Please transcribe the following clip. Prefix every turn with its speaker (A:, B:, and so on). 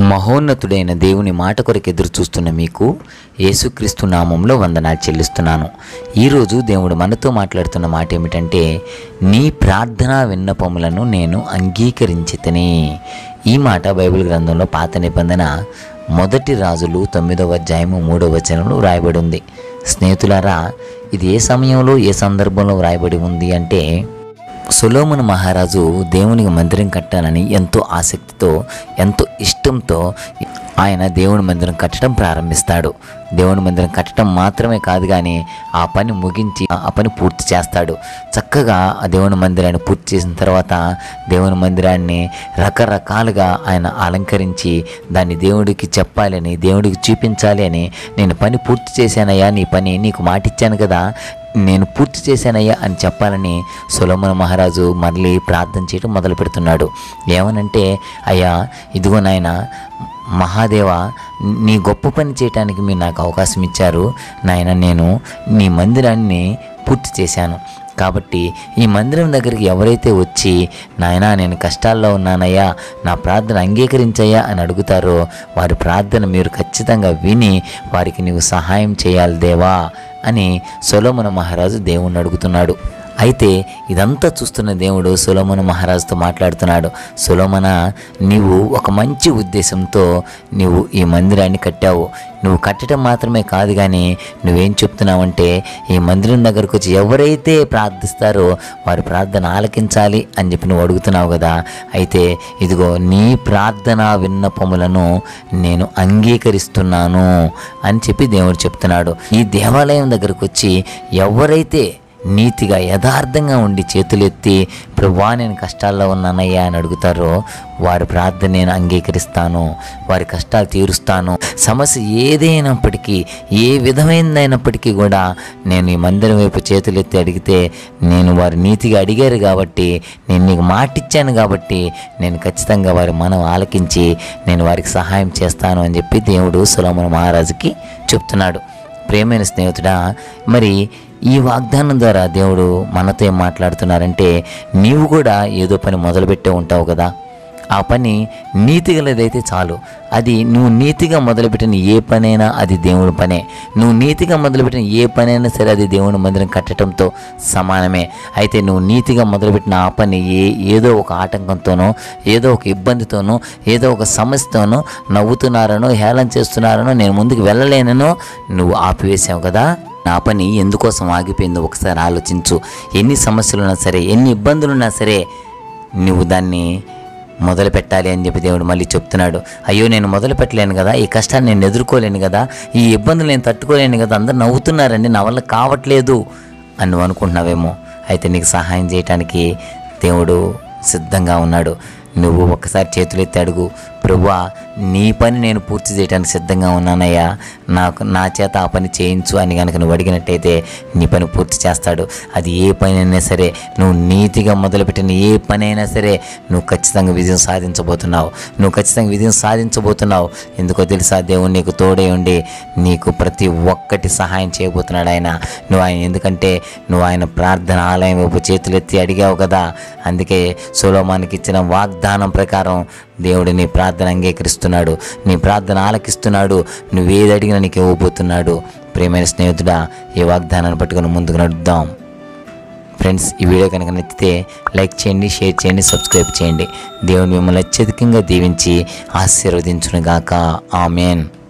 A: మహోన్నతుడైన దేవుని మాట కొరకు ఎదురు చూస్తున్న మీకు యేసుక్రీస్తు నామంలో వందనాలు చెల్లిస్తున్నాను ఈరోజు దేవుడు మనతో మాట్లాడుతున్న మాట ఏమిటంటే నీ ప్రార్థనా విన్నపములను నేను అంగీకరించితని ఈ మాట బైబిల్ గ్రంథంలో పాత నిబంధన మొదటి రాజులు తొమ్మిదవ అధ్యాయము మూడవ వచనంలో వ్రాయబడి ఉంది స్నేహితులారా ఇది ఏ సమయంలో ఏ సందర్భంలో వ్రాయబడి ఉంది అంటే సొలోమన్ మహారాజు దేవునికి మందిరం కట్టాలని ఎంతో ఆసక్తితో ఎంతో ఇష్టంతో ఆయన దేవుని మందిరం కట్టడం ప్రారంభిస్తాడు దేవుని మందిరం కట్టడం మాత్రమే కాదు కానీ ఆ పని ముగించి ఆ పని పూర్తి చేస్తాడు చక్కగా ఆ దేవుని మందిరాన్ని పూర్తి చేసిన తర్వాత దేవుని మందిరాన్ని రకరకాలుగా ఆయన అలంకరించి దాన్ని దేవుడికి చెప్పాలని దేవుడికి చూపించాలి అని నేను పని పూర్తి చేశానయ్యా నీ పని నీకు మాటిచ్చాను కదా నేను పూర్తి చేశానయ్యా అని చెప్పాలని సొలమన్ మహారాజు మళ్ళీ ప్రార్థన చేయడం మొదలు పెడుతున్నాడు ఏమనంటే అయ్యా ఇదిగో నాయన మహాదేవ నీ గొప్ప పని చేయటానికి మీరు నాకు అవకాశం ఇచ్చారు నాయన నేను నీ మందిరాన్ని పూర్తి చేశాను కాబట్టి ఈ మందిరం దగ్గరికి ఎవరైతే వచ్చి నాయనా నేను కష్టాల్లో ఉన్నానయ్యా నా ప్రార్థన అంగీకరించయ్యా అని అడుగుతారో వారి ప్రార్థన మీరు ఖచ్చితంగా విని వారికి నీవు సహాయం చేయాలి దేవా అని సొలోమన మహారాజు దేవుణ్ణి అడుగుతున్నాడు అయితే ఇదంతా చూస్తున్న దేవుడు సొలోమన మహారాజుతో మాట్లాడుతున్నాడు సొలోమన నీవు ఒక మంచి ఉద్దేశంతో నీవు ఈ మందిరాన్ని కట్టావు నువ్వు కట్టడం మాత్రమే కాదు కానీ నువ్వేం చెప్తున్నావంటే ఈ మందిరం దగ్గరకు వచ్చి ఎవరైతే ప్రార్థిస్తారో వారి ప్రార్థన ఆలకించాలి అని చెప్పి నువ్వు అడుగుతున్నావు కదా అయితే ఇదిగో నీ ప్రార్థన విన్నపములను నేను అంగీకరిస్తున్నాను అని చెప్పి దేవుడు చెప్తున్నాడు ఈ దేవాలయం దగ్గరకు వచ్చి ఎవరైతే నీతిగా యథార్థంగా ఉండి చేతులెత్తి ప్రభా నేను కష్టాల్లో ఉన్నానయ్యా అని అడుగుతారో వారి ప్రార్థన నేను అంగీకరిస్తాను వారి కష్టాలు తీరుస్తాను సమస్య ఏదైనప్పటికీ ఏ విధమైనదైనప్పటికీ కూడా నేను ఈ మందిరం వైపు చేతులెత్తి అడిగితే నేను వారి నీతిగా అడిగారు కాబట్టి నేను నీకు మాటిచ్చాను కాబట్టి నేను ఖచ్చితంగా వారి మనం ఆలకించి నేను వారికి సహాయం చేస్తాను అని చెప్పి దేవుడు సులమన మహారాజుకి చెప్తున్నాడు ప్రేమైన స్నేహితుడా మరి ఈ వాగ్దానం ద్వారా దేవుడు మనతో ఏం మాట్లాడుతున్నారంటే నీవు కూడా ఏదో పని మొదలుపెట్టే ఉంటావు కదా ఆ పని నీతి గలదైతే చాలు అది నువ్వు నీతిగా మొదలుపెట్టిన ఏ పనైనా అది దేవుని పనే నువ్వు నీతిగా మొదలుపెట్టిన ఏ పనైనా సరే అది దేవుని మందిరం కట్టడంతో సమానమే అయితే నువ్వు నీతిగా మొదలుపెట్టిన ఆ పని ఏ ఏదో ఒక ఆటంకంతోనో ఏదో ఒక ఇబ్బందితోనో ఏదో ఒక సమస్యతోనో నవ్వుతున్నారనో హేళన చేస్తున్నారనో నేను ముందుకు వెళ్ళలేననో నువ్వు ఆపివేశావు కదా నా పని ఎందుకోసం ఆగిపోయిందో ఒకసారి ఆలోచించు ఎన్ని సమస్యలున్నా సరే ఎన్ని ఇబ్బందులున్నా సరే నువ్వు దాన్ని మొదలు పెట్టాలి అని చెప్పి దేవుడు మళ్ళీ చెప్తున్నాడు అయ్యో నేను మొదలు పెట్టలేను కదా ఈ కష్టాన్ని నేను ఎదుర్కోలేను కదా ఈ ఇబ్బందులు నేను తట్టుకోలేను కదా అందరు నవ్వుతున్నారండి నా వల్ల కావట్లేదు అని నువ్వు అనుకుంటున్నావేమో అయితే నీకు సహాయం చేయటానికి దేవుడు సిద్ధంగా ఉన్నాడు నువ్వు ఒక్కసారి చేతులెత్తి అడుగు ప్రభువా నీ పని నేను పూర్తి చేయడానికి సిద్ధంగా ఉన్నానయ్యా నాకు నా చేత ఆ పని చేయించు అని కనుక నువ్వు అడిగినట్టయితే నీ పని పూర్తి చేస్తాడు అది ఏ పని అయినా సరే నువ్వు నీతిగా మొదలుపెట్టిన ఏ పని అయినా సరే నువ్వు ఖచ్చితంగా విజయం సాధించబోతున్నావు నువ్వు ఖచ్చితంగా విజయం సాధించబోతున్నావు ఎందుకో తెలుసా దేవుడు నీకు తోడే ఉండి నీకు ప్రతి ఒక్కటి సహాయం చేయబోతున్నాడు ఆయన నువ్వు ఆయన ఎందుకంటే నువ్వు ఆయన ప్రార్థన ఆలయం వైపు చేతులెత్తి అడిగావు కదా అందుకే సోలోమానికి ఇచ్చిన వాగ్దానం ప్రకారం దేవుడు నీ ప్రార్థన అంగీకరిస్తున్నాడు నీ ప్రార్థన ఆలకిస్తున్నాడు నువ్వేది అడిగినా నీకు ఇవ్వబోతున్నాడు ప్రేమైన స్నేహితుడా ఈ వాగ్దానాన్ని పట్టుకుని ముందుకు నడుద్దాం ఫ్రెండ్స్ ఈ వీడియో కనుక నచ్చితే లైక్ చేయండి షేర్ చేయండి సబ్స్క్రైబ్ చేయండి దేవుని మిమ్మల్ని అత్యధికంగా దీవించి ఆశీర్వదించునుగాక ఆమెన్